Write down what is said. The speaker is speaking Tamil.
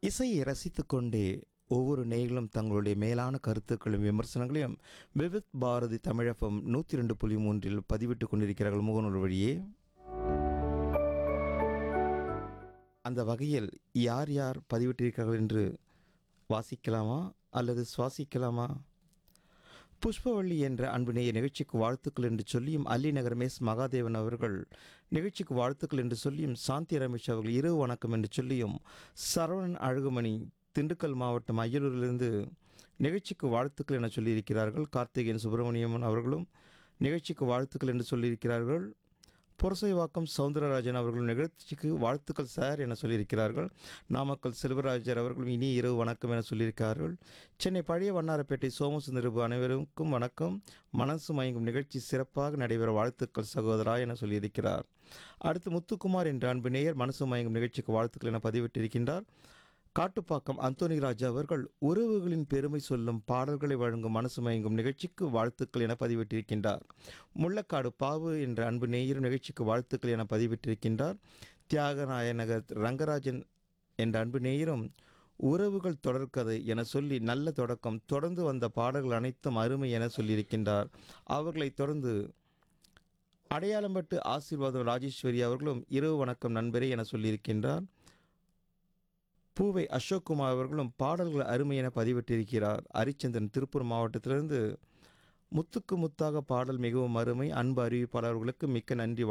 இசையை ரசித்துக்கொண்டே ஒவ்வொரு நேயர்களும் தங்களுடைய மேலான கருத்துக்களையும் விமர்சனங்களையும் விவித் பாரதி தமிழகம் நூற்றி ரெண்டு புள்ளி மூன்றில் பதிவிட்டு கொண்டிருக்கிறார்கள் முகநூல் வழியே அந்த வகையில் யார் யார் பதிவிட்டிருக்கிறார்கள் என்று வாசிக்கலாமா அல்லது சுவாசிக்கலாமா புஷ்பவள்ளி என்ற அன்பு நேய நிகழ்ச்சிக்கு வாழ்த்துக்கள் என்று சொல்லியும் அல்லி நகர் மேஸ் மகாதேவன் அவர்கள் நிகழ்ச்சிக்கு வாழ்த்துக்கள் என்று சொல்லியும் சாந்தி ரமேஷ் அவர்கள் இரவு வணக்கம் என்று சொல்லியும் சரவணன் அழகுமணி திண்டுக்கல் மாவட்டம் அய்யலூரிலிருந்து நிகழ்ச்சிக்கு வாழ்த்துக்கள் என சொல்லியிருக்கிறார்கள் கார்த்திகேயன் சுப்பிரமணியம்மன் அவர்களும் நிகழ்ச்சிக்கு வாழ்த்துக்கள் என்று சொல்லியிருக்கிறார்கள் புரசைவாக்கம் சவுந்தரராஜன் அவர்கள் நிகழ்ச்சிக்கு வாழ்த்துக்கள் சார் என சொல்லியிருக்கிறார்கள் நாமக்கல் செல்வராஜர் அவர்களும் இனி இரவு வணக்கம் என சொல்லியிருக்கிறார்கள் சென்னை பழைய வண்ணாரப்பேட்டை சோமசுந்தரபு அனைவருக்கும் வணக்கம் மனசு மயங்கும் நிகழ்ச்சி சிறப்பாக நடைபெற வாழ்த்துக்கள் சகோதரா என சொல்லியிருக்கிறார் அடுத்து முத்துக்குமார் என்ற அன்பு நேயர் மனசு மயங்கும் நிகழ்ச்சிக்கு வாழ்த்துக்கள் என பதிவிட்டிருக்கின்றார் காட்டுப்பாக்கம் அந்தோனி ராஜா அவர்கள் உறவுகளின் பெருமை சொல்லும் பாடல்களை வழங்கும் மனசு மயங்கும் நிகழ்ச்சிக்கு வாழ்த்துக்கள் என பதிவிட்டிருக்கின்றார் முள்ளக்காடு பாவு என்ற அன்பு நேயர் நிகழ்ச்சிக்கு வாழ்த்துக்கள் என பதிவிட்டிருக்கின்றார் தியாகநாயநகர் ரங்கராஜன் என்ற அன்பு நேயரும் உறவுகள் தொடர்கதை என சொல்லி நல்ல தொடக்கம் தொடர்ந்து வந்த பாடல்கள் அனைத்தும் அருமை என சொல்லியிருக்கின்றார் அவர்களை தொடர்ந்து அடையாளம்பட்டு ஆசீர்வாதம் ராஜேஸ்வரி அவர்களும் இரவு வணக்கம் நண்பரே என சொல்லியிருக்கின்றார் பூவை அசோக்குமார் அவர்களும் பாடல்கள் அருமை என பதிவிட்டிருக்கிறார் ஹரிச்சந்திரன் திருப்பூர் மாவட்டத்திலிருந்து முத்துக்கு முத்தாக பாடல் மிகவும் அருமை அன்பு அறிவிப்பாளர்களுக்கு மிக்க நன்றி